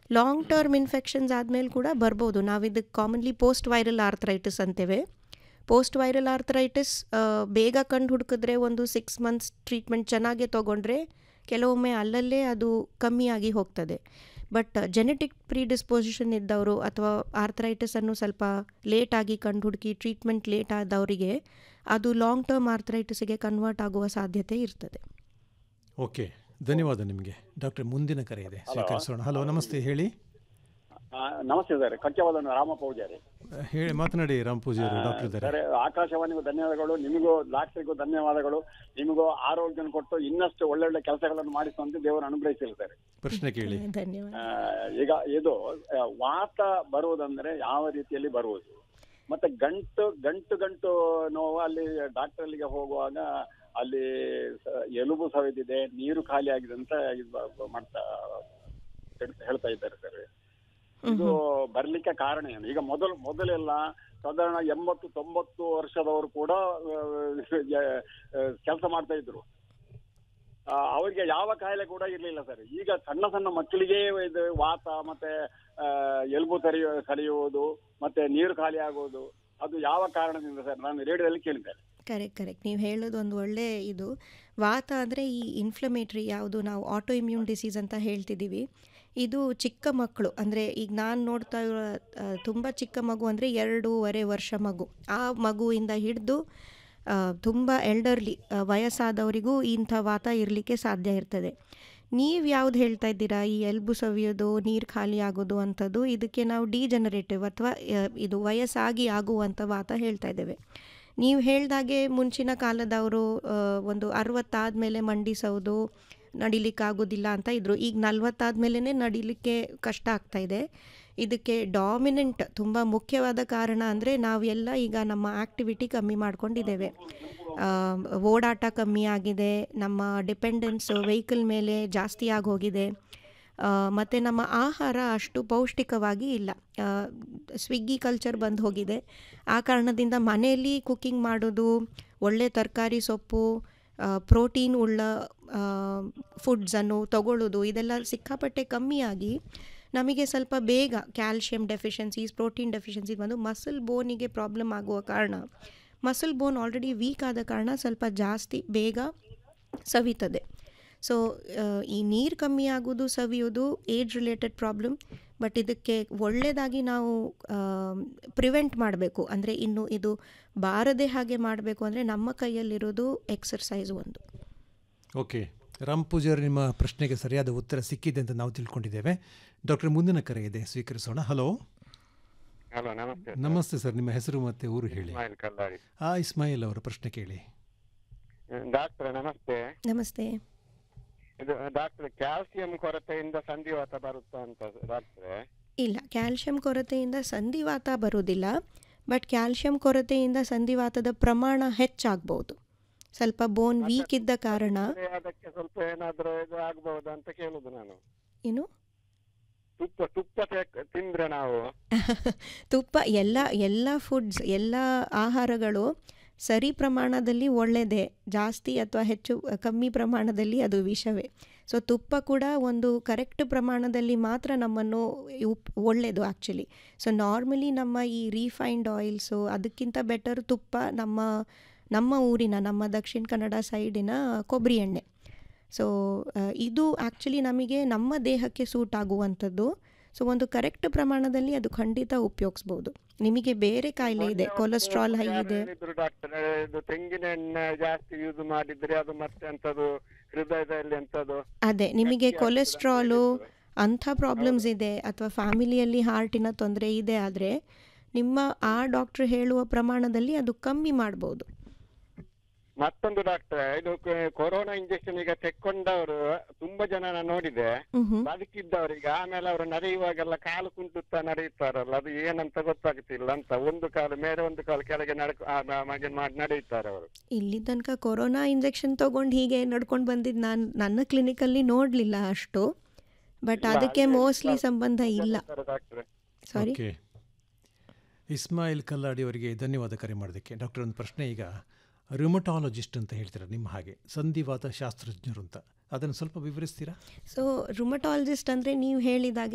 Long term infections ಆದಮೇಲೆ ಕೂಡ ಬರ್ಬೋದು ನಾವು ಇದಕ್ಕೆ ಕಾಮನ್ಲಿ ಪೋಸ್ಟ್ ವೈರಲ್ ಆರ್ಥರೈಟಿಸ್ ಅಂತೇವೆ ಪೋಸ್ಟ್ ವೈರಲ್ ಆರ್ಥರೈಟಿಸ್ ಬೇಗ ಕಂಡು ಹುಡುಕಿದ್ರೆ ಒಂದು ಸಿಕ್ಸ್ ಮಂತ್ಸ್ ಟ್ರೀಟ್ಮೆಂಟ್ ಚೆನ್ನಾಗಿ ತೊಗೊಂಡ್ರೆ ಕೆಲವೊಮ್ಮೆ ಅಲ್ಲಲ್ಲೇ ಅದು ಕಮ್ಮಿಯಾಗಿ ಹೋಗ್ತದೆ ಬಟ್ ಜೆನೆಟಿಕ್ ಪ್ರೀಡಿಸ್ಪೊಸಿಷನ್ ಇದ್ದವರು ಅಥವಾ ಆರ್ಥರೈಟಿಸನ್ನು ಸ್ವಲ್ಪ ಲೇಟಾಗಿ ಕಂಡು ಹುಡುಕಿ ಟ್ರೀಟ್ಮೆಂಟ್ ಲೇಟ್ ಆದವರಿಗೆ ಅದು ಲಾಂಗ್ ಟರ್ಮ್ ಆರ್ಥರೈಟಿಸ್ಗೆ ಕನ್ವರ್ಟ್ ಆಗುವ ಸಾಧ್ಯತೆ ಇರ್ತದೆ ಓಕೆ ಧನ್ಯವಾದ ನಿಮಗೆ ಡಾಕ್ಟರ್ ಮುಂದಿನ ಕರೆ ಇದೆ ಸ್ವೀಕರಿಸೋಣ ಹಲೋ ನಮಸ್ತೆ ಹೇಳಿ ಆ, ನಮಸ್ತೆ ಸರ್ ಕಚ್ಚವಾದ ರಾಮ ಪೂಜಾರಿ ಆ, ಹೇಳಿ ಮಾತನಾಡಿ ರಾಮ್ ಪೂಜಾರಿ ಡಾಕ್ಟರ್ ಇದ್ದಾರೆ ಸರ್ ಆಕಾಶವಾಣಿಗೂ ಧನ್ಯವಾದಗಳು ನಿಮಗೂ ಡಾಕ್ಟರ್ಗೂ ಧನ್ಯವಾದಗಳು ನಿಮಗೂ ಆರೋಗ್ಯ ಕೊಟ್ಟು ಇನ್ನಷ್ಟು ಒಳ್ಳೊಳ್ಳೆ ಕೆಲಸಗಳನ್ನು ಮಾಡಿಸುವಂತೆ ದೇವರು ಅನುಗ್ರಹಿಸಿಲ್ಲ ಸರ್ ಪ್ರಶ್ನೆ ಕೇಳಿ ಧನ್ಯವಾದ ಆ, ಈಗ ಇದು ಆ, ವಾತ ಬರುವುದಂದ್ರೆ ಯಾವ ರೀತಿಯಲ್ಲಿ ಬರುವುದು ಮತ್ತೆ ಗಂಟು ಗಂಟು ಗಂಟು ನೋವು ಅಲ್ಲಿ ಡಾಕ್ಟರ್ ಅಲ್ಲಿಗೆ ಹೋಗುವಾಗ ಅಲ್ಲಿ ಸ- ಎಲುಬು ಸವೆದಿದೆ ನೀರು ಖಾಲಿ ಆಗಿದೆ ಅಂತ ಇದು ಬ- ಬ- ಮಾಡ್ತಾ ಹೇಳ್ತಾ- ಹೇಳ್ತಾ ಇದ್ದಾರೆ ಸರ್ ಇದು ಬರ್ಲಿಕ್ಕೆ ಕಾರಣ ಏನು ಈಗ ಮೊದಲು ಮೊದಲೆಲ್ಲ ಸಾಧಾರಣ ಎಂಬತ್ತು ತೊಂಬತ್ತು ವರ್ಷದವರು ಕೂಡ ಕೆಲಸ ಮಾಡ್ತಾ ಇದ್ರು ಆ, ಅವರಿಗೆ ಯಾವ ಕಾಯಿಲೆ ಕೂಡ ಇರ್ಲಿಲ್ಲ ಸರ್ ಈಗ ಸಣ್ಣ ಸಣ್ಣ ಮಕ್ಕಳಿಗೆ ಇದು ವಾತ ಮತ್ತೆ ಆ, ಎಲುಬು ತರಿಯು ಸರಿಯುವುದು ಮತ್ತೆ ನೀರು ಖಾಲಿ ಆಗುವುದು ಅದು ಯಾವ ಕಾರಣದಿಂದ ಸರ್ ನಾನು ರೇಡಿಯೋದಲ್ಲಿ ಕೇಳಿದ್ದೇನೆ ಕರೆಕ್ಟ್ ಕರೆಕ್ಟ್ ನೀವು ಹೇಳೋದು ಒಂದು ಒಳ್ಳೆ ಇದು ವಾತ ಅಂದರೆ ಈ ಇನ್ಫ್ಲಮೇಟ್ರಿ ಯಾವುದು ನಾವು ಆಟೋ ಇಮ್ಯೂನ್ ಡಿಸೀಸ್ ಅಂತ ಹೇಳ್ತಿದ್ದೀವಿ ಇದು ಚಿಕ್ಕ ಮಕ್ಕಳು ಅಂದರೆ ಈಗ ನಾನು ನೋಡ್ತಾ ಇರೋ ತುಂಬ ಚಿಕ್ಕ ಮಗು ಅಂದರೆ ಎರಡೂವರೆ ವರ್ಷ ಮಗು ಆ ಮಗುವಿಂದ ಹಿಡಿದು ತುಂಬ ಎಲ್ಡರ್ಲಿ ವಯಸ್ಸಾದವರಿಗೂ ಇಂಥ ವಾತ ಇರಲಿಕ್ಕೆ ಸಾಧ್ಯ ಇರ್ತದೆ ನೀವು ಯಾವ್ದು ಹೇಳ್ತಾ ಇದ್ದೀರಾ ಈ ಎಲ್ಬು ಸವಿಯೋದು ನೀರು ಖಾಲಿ ಆಗೋದು ಅಂಥದ್ದು ಇದಕ್ಕೆ ನಾವು ಡಿಜನರೇಟಿವ್ ಅಥವಾ ಇದು ವಯಸ್ಸಾಗಿ ಆಗುವಂಥ ವಾತ ಹೇಳ್ತಾ ಇದ್ದೇವೆ ನೀವು ಹೇಳ್ದಾಗೆ ಮುಂಚಿನ ಕಾಲದವರು ಆ, ಒಂದು ಅರವತ್ತಾದ್ಮೇಲೆ ಮಂಡಿಸೋದು ನಡಿಲಿಕ್ಕಾಗೋದಿಲ್ಲ ಅಂತ ಇದ್ರು ಈಗ ನಲ್ವತ್ತಾದ್ಮೇಲೆ ನಡಿಲಿಕ್ಕೆ ಕಷ್ಟ ಆಗ್ತಾ ಇದೆ ಇದಕ್ಕೆ ಡಾಮಿನೆಂಟ್ ತುಂಬ ಮುಖ್ಯವಾದ ಕಾರಣ ಅಂದರೆ ನಾವೆಲ್ಲ ಈಗ ನಮ್ಮ ಆ್ಯಕ್ಟಿವಿಟಿ ಕಮ್ಮಿ ಮಾಡ್ಕೊಂಡಿದ್ದೇವೆ ಆ, ಓಡಾಟ ಕಮ್ಮಿ ಆಗಿದೆ ನಮ್ಮ ಡಿಪೆಂಡೆನ್ಸ್ ವೆಹಿಕಲ್ ಮೇಲೆ ಜಾಸ್ತಿ ಆಗಿ ಹೋಗಿದೆ ಮತ್ತು ನಮ್ಮ ಆಹಾರ ಅಷ್ಟು ಪೌಷ್ಟಿಕವಾಗಿ ಇಲ್ಲ ಆ, ಸ್ವಿಗ್ಗಿ ಕಲ್ಚರ್ ಬಂದು ಹೋಗಿದೆ ಆ ಕಾರಣದಿಂದ ಮನೆಯಲ್ಲಿ ಕುಕ್ಕಿಂಗ್ ಮಾಡೋದು ಒಳ್ಳೆ ತರಕಾರಿ ಸೊಪ್ಪು ಪ್ರೋಟೀನ್ ಉಳ್ಳ ಫುಡ್ಸನ್ನು ತಗೊಳ್ಳೋದು ಇದೆಲ್ಲ ಸಿಕ್ಕಾಪಟ್ಟೆ ಕಮ್ಮಿಯಾಗಿ ನಮಗೆ ಸ್ವಲ್ಪ ಬೇಗ ಕ್ಯಾಲ್ಶಿಯಂ ಡೆಫಿಷಿಯನ್ಸೀಸ್ ಪ್ರೋಟೀನ್ ಡೆಫಿಷಿಯನ್ಸೀಸ್ ಬಂದು ಮಸಲ್ ಬೋನಿಗೆ ಪ್ರಾಬ್ಲಮ್ ಆಗುವ ಕಾರಣ ಮಸಲ್ ಬೋನ್ ಆಲ್ರೆಡಿ ವೀಕ್ ಆದ ಕಾರಣ ಸ್ವಲ್ಪ ಜಾಸ್ತಿ ಬೇಗ ಸವಿತದೆ ಸೊ ಈ ನೀರು ಕಮ್ಮಿ ಆಗೋದು ಸವಿಯೋದು ಏಜ್ ರಿಲೇಟೆಡ್ ಪ್ರಾಬ್ಲಮ್ ಬಟ್ ಇದಕ್ಕೆ ಒಳ್ಳೆಯದಾಗಿ ನಾವು ಪ್ರಿವೆಂಟ್ ಮಾಡಬೇಕು ಅಂದರೆ ಇನ್ನು ಇದು ಬಾರದೆ ಹಾಗೆ ಮಾಡಬೇಕು ಅಂದರೆ ನಮ್ಮ ಕೈಯಲ್ಲಿರೋದು ಎಕ್ಸರ್ಸೈಸ್ ಒಂದು ಓಕೆ ರಾಮ್ ಪೂಜಾರಿ ನಿಮ್ಮ ಪ್ರಶ್ನೆಗೆ ಸರಿಯಾದ ಉತ್ತರ ಸಿಕ್ಕಿದೆ ಅಂತ ನಾವು ತಿಳ್ಕೊಂಡಿದ್ದೇವೆ ಡಾಕ್ಟರ್ ಮುಂದಿನ ಕರೆ ಇದೆ ಸ್ವೀಕರಿಸೋಣ ಹಲೋ ಹಲೋ ನಮಸ್ತೆ ನಮಸ್ತೆ ಸರ್ ನಿಮ್ಮ ಹೆಸರು ಮತ್ತೆ ಊರು ಹೇಳಿ ಇಸ್ಮಾಯಿಲ್ ಕಲ್ಲಾಡಿ ಆ ಇಸ್ಮಾಯಿಲ್ ಅವರ ಪ್ರಶ್ನೆ ಕೇಳಿ ಡಾಕ್ಟ್ರೆ ನಮಸ್ತೆ ನಮಸ್ತೆ ಇದು ಡಾಕ್ಟ್ರೆ ಕ್ಯಾಲ್ಸಿಯಂ ಕೊರತೆಯಿಂದ ಸಂಧಿವಾತ ಬರುತ್ತಾ ಅಂತ ಡಾಕ್ಟ್ರೆ ಇಲ್ಲ ಕ್ಯಾಲ್ಶಿಯಂ ಕೊರತೆಯಿಂದ ಸಂಧಿವಾತ ಬರೋದಿಲ್ಲ ಬಟ್ ಕ್ಯಾಲ್ಶಿಯಂ ಕೊರತೆಯಿಂದ ಸಂಧಿವಾತದ ಪ್ರಮಾಣ ಹೆಚ್ಚಾಗ್ಬೋದು ಸ್ವಲ್ಪ ಬೋನ್ ವೀಕ್ ಇದ್ದ ಕಾರಣ ಅದೇ ಅದಕ್ಕೆ ಸ್ವಲ್ಪ ಏನಾದ್ರೂ ಇದು ಆಗ್ಬಹುದಾ ಅಂತ ಕೇಳುದು ನಾನು ಏನು ತುಪ್ಪ ತುಪ್ಪ ತೇಕ್- ತಿಂದ್ರೆ ನಾವು ತುಪ್ಪ ಎಲ್ಲ ಎಲ್ಲ ಫುಡ್ಸ್ ಎಲ್ಲ ಆಹಾರಗಳು ಸರಿ ಪ್ರಮಾಣದಲ್ಲಿ ಒಳ್ಳೆಯದೇ ಜಾಸ್ತಿ ಅಥವಾ ಹೆಚ್ಚು ಕಮ್ಮಿ ಪ್ರಮಾಣದಲ್ಲಿ ಅದು ವಿಷವೇ ಸೊ ತುಪ್ಪ ಕೂಡ ಒಂದು ಕರೆಕ್ಟ್ ಪ್ರಮಾಣದಲ್ಲಿ ಮಾತ್ರ ನಮ್ಮನ್ನು ಉಪ್ ಒಳ್ಳೆಯದು ಆ್ಯಕ್ಚುಲಿ ಸೊ ನಾರ್ಮಲಿ ನಮ್ಮ ಈ ರೀಫೈನ್ಡ್ ಆಯಿಲ್ಸು ಅದಕ್ಕಿಂತ ಬೆಟರ್ ತುಪ್ಪ ನಮ್ಮ ನಮ್ಮ ಊರಿನ ನಮ್ಮ ದಕ್ಷಿಣ ಕನ್ನಡ ಸೈಡಿನ ಕೊಬ್ಬರಿ ಎಣ್ಣೆ ಸೊ ಇದು ಆ್ಯಕ್ಚುಲಿ ನಮಗೆ ನಮ್ಮ ದೇಹಕ್ಕೆ ಸೂಟ್ ಆಗುವಂಥದ್ದು ಸೊ ಒಂದು ಕರೆಕ್ಟ್ ಪ್ರಮಾಣದಲ್ಲಿ ಅದು ಖಂಡಿತ ಉಪಯೋಗಿಸ್ಬೋದು ನಿಮಗೆ ಬೇರೆ ಕಾಯಿಲೆ ಇದೆ ಕೊಲೆಸ್ಟ್ರಾಲ್ ಹೈ ಯಾರು ಇದೆ ಹೇಳಿದ್ರು ಡಾಕ್ಟ್ರೆ ಇದು ತೆಂಗಿನ ಎಣ್ಣೆ ಜಾಸ್ತಿ ಯೂಸ್ ಮಾಡಿದ್ರೆ ಅದು ಮತ್ತೆ ಎಂತದು ಹೃದಯದಲ್ಲಿ ಎಂತದು ಅದೇ ನಿಮಗೆ ಕೊಲೆಸ್ಟ್ರಾಲು ಅಂಥ ಪ್ರಾಬ್ಲಮ್ಸ್ ಇದೆ ಅಥವಾ ಫ್ಯಾಮಿಲಿಯಲ್ಲಿ ಹಾರ್ಟಿನ ತೊಂದರೆ ಇದೆ ಆದರೆ ನಿಮ್ಮ ಆ ಡಾಕ್ಟ್ರ್ ಹೇಳುವ ಪ್ರಮಾಣದಲ್ಲಿ ಅದು ಕಮ್ಮಿ ಮಾಡ್ಬೋದು ಮತ್ತೊಂದು ಡಾಕ್ಟ್ರೆ ಇದು ಕ- ಕೊರೋನಾ ಇಂಜೆಕ್ಷನ್ ಈಗ ತೆಕ್ಕೊಂಡವರು ತುಂಬಾ ಜನ ನಾನು ನೋಡಿದೆ ಮ್ಹೂ. ಬದುಕಿದ್ದವರಿಗೆ ಆಮೇಲೆ ಅವರು ನಡೆಯುವಾಗೆಲ್ಲ ಕಾಲು ಕುಂಟುತ್ತಾ ನಡೆಯುತ್ತಾರಲ್ಲ ಅದು ಏನಂತ ಗೊತ್ತಾಗ್ತಿಲ್ಲ ಅಂತ ಒಂದು ಕಾಲು ಮೇಲೆ ಒಂದು ಕಾಲು ಕೆಳಗೆ ನಡ್ಕ ಆ, ಮ- ಮಗೆ ಮಾಡಿ ನಡೆಯುತ್ತಾರೆ ಅವರು ಇಲ್ಲಿ ತನಕ ಕೊರೋನಾ ಇಂಜೆಕ್ಷನ್ ತೊಗೊಂಡು ಹೀಗೆ ನಡ್ಕೊಂಡು ಬಂದಿದ್ದು ನಾನು ನನ್ನ ಕ್ಲಿನಿಕಲ್ಲಿ ನೋಡಲಿಲ್ಲ ಅಷ್ಟು ಬಟ್ ಅದಕ್ಕೆ ಮೋಸ್ಟ್ಲಿ ಸಂಬಂಧ ಇಲ್ಲ ಡಾಕ್ಟ್ರೆ ಸಾರಿ ಓಕೆ ಇಸ್ಮಾಯಿಲ್ ಕಲ್ಲಾಡಿ ಅವರಿಗೆ ಧನ್ಯವಾದ ಕರೆ ಮಾಡೋದಕ್ಕೆ ಡಾಕ್ಟರ್ ಒಂದು ಪ್ರಶ್ನೆ ಈಗ ರುಮಟಾಲಜಿಸ್ಟ್ ಅಂತ ಹೇಳ್ತಾರೆ ನಿಮ್ಮ ಹಾಗೆ ಸಂಧಿವಾತ ಶಾಸ್ತ್ರಜ್ಞರು ಅಂತ ಅದನ್ನು ಸ್ವಲ್ಪ ವಿವರಿಸ್ತೀರಾ ಸೊ ರುಮಟಾಲಜಿಸ್ಟ್ ಅಂದರೆ ನೀವು ಹೇಳಿದಾಗೆ